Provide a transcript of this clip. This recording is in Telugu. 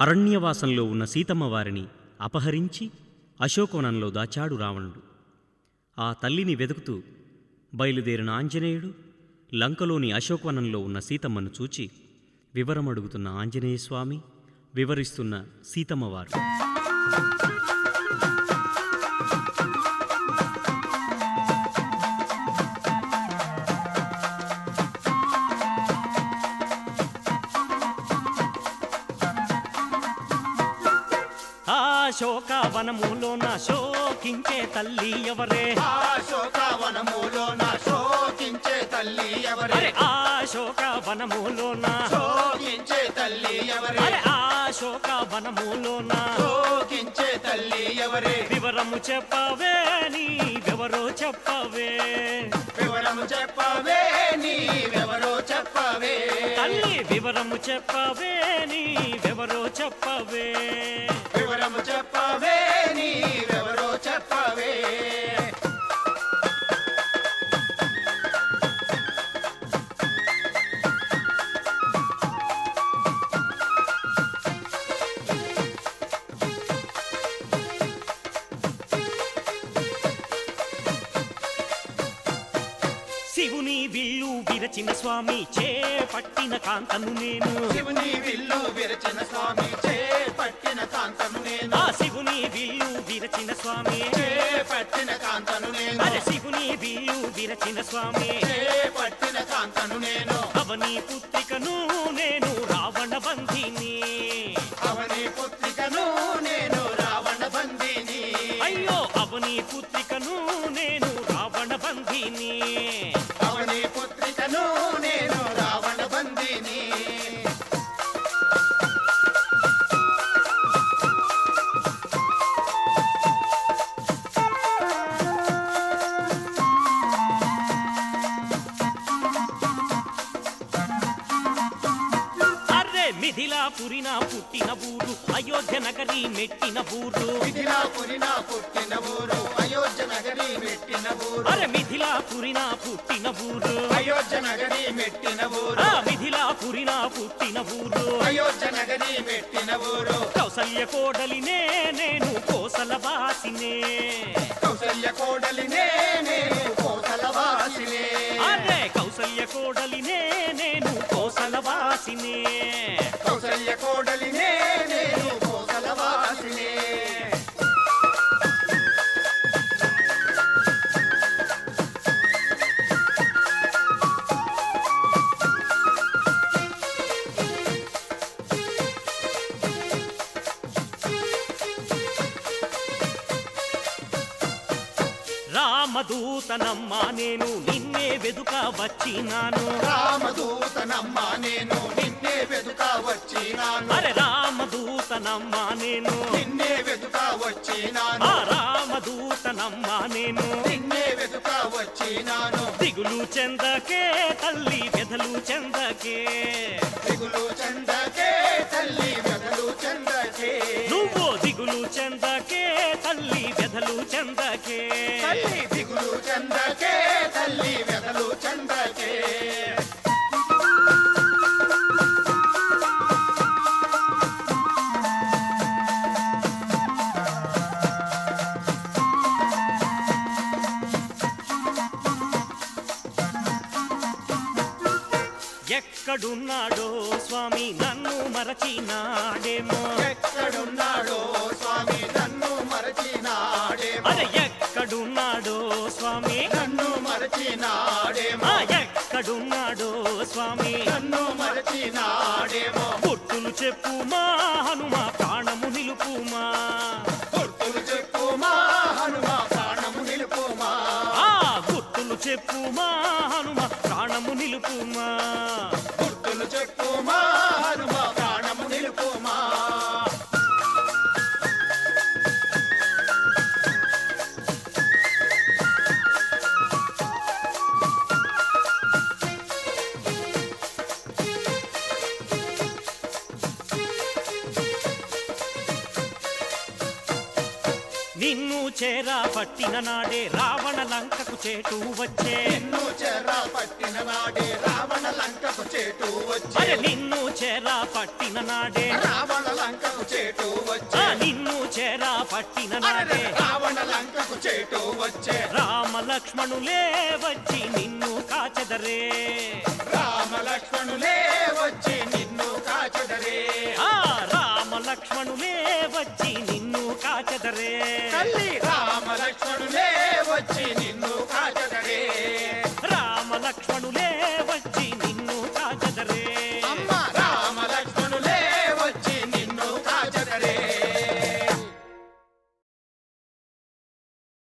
అరణ్యవాసంలో ఉన్న సీతమ్మ వారిని అపహరించి అశోకవనంలో దాచాడు రావణుడు ఆ తల్లిని వెతుకుతూ బయలుదేరిన ఆంజనేయుడు లంకలోని అశోకవనంలో ఉన్న సీతమ్మను చూచి వివరమడుగుతున్న ఆంజనేయ స్వామి వివరిస్తున్న సీతమ్మవారు అశోకవనములోన శోకించే తల్లి ఎవరే అశోకవనములో నా శోకించే తల్లి ఎవరే అరే అశోకవనములోన శోకించే తల్లి ఎవరే అరే అశోకవనములోన శోకించే తల్లి ఎవరే వివరము చెప్పవే నీవెవరో చెప్పవే వివరము చెప్పవే నీవెవరో చెప్పవే తల్లి వివరము చెప్పవే నీవెవరో చెప్పవే వివరము చెప్పవే నీవెవరో చెప్పవే శివుని విల్లు విరచిన స్వామి చేపట్టిన కాంతను నేను శివుని విల్లు విరచిన స్వామి చేపట్టిన కాంతను నేను ఆ శివుని విల్లు విరచిన స్వామి చేపట్టిన కాంతను నేను అరే శివుని విల్లు విరచిన స్వామి చేపట్టిన కాంతను నేను అవని పుత్రికను నేను రావణ బంధిని అవని పుత్రికను నేను రావణ బందిని అయ్యో అవని పుత్రికను నేను రావణ బంధిని అవని పుత్రికను నేను రావణ బందిని అర్రే మిథిలా పురిన పుట్టిన ఊరు అయోధ్య నగరి మెట్టిన ఊరు మిథిలా పురిన పుట్టిన ఊరు అయోధ్య నగరి మెట్టిన ఊరు అరే మిథిలా పురిన పుట్టిన ఊరు అయోధ్య నగరి మెట్టిన ఊరు ఆ మిథిలా పురిన పుట్టిన ఊరు అయోధ్య నగరి మెట్టిన ఊరు కౌసల్య కోడలినే నేను కోసల వాసినే కౌసల్య కోడలినే నేను కోసల వాసినే అరే కౌసల్య కోడలినే నేను కోసల వాసినే కౌసల్య కోడలినే నేను కోసల వాసినే రామదూతనమ్మ నేను నిన్నే వెదుక వచ్చినాను రామదూతనమ్మ నేను నిన్నే వెతుక వచ్చినాను అరే రామదూతనమ్మ నేను నిన్నే వెతుక వచ్చినాను ఆ రామదూతనమ్మ నేను నిన్నే వెతుక వచ్చినాను దిగులు చెందకే తల్లి వెదలు చెందకే దిగులు చందకే తల్లి వెదలు చందకే నువ్వు దిగులు చెందకే తల్లి వెదలు చెందకే తల్లి దిగులు చందకే తల్లి వెదలు చందకే ఎక్కడున్నాడో స్వామి నన్ను మరచినాడేమో ఎక్కడున్నాడో స్వామి నన్ను మరచినాడేమో అరే ఎక్కడున్నాడో స్వామి నన్ను మరచినాడేమో ఆ ఎక్కడున్నాడో స్వామి నన్ను మరచినాడేమో గుర్తులు చెప్పుమా హనుమ ప్రాణము నిలుపుమా గుర్తులు చెప్పుమా హనుమ ప్రాణము నిలుపుమా ఆ గుర్తులు చెప్పుమా హనుమ ప్రాణము నిలుపుమా గుర్తులు చెప్పుమా హనుమ ప్రాణము నిలుపుమా నిన్ను చేరా పట్టిన నాడే రావణ లంకకు చేటు వచ్చే నిన్ను చెర పట్టిన నాడే రావణ లంకకు చేటు వచ్చి అరే నిన్ను చేరా పట్టిన నాడే రావణ లంకకు చేటు ఆ వచ్చే నిన్ను చేరా పట్టిన నాడే రావణ లంకకు చేటు వచ్చే రామ లక్ష్మణులే వచ్చి నిన్ను కాచెదరే రామ లక్ష్మణులే వచ్చి నిన్ను కాచదరే ఆ రామ లక్ష్మణులే వచ్చి నిన్ను కాచెదరే తల్లి రామ లక్ష్మణులే వచ్చి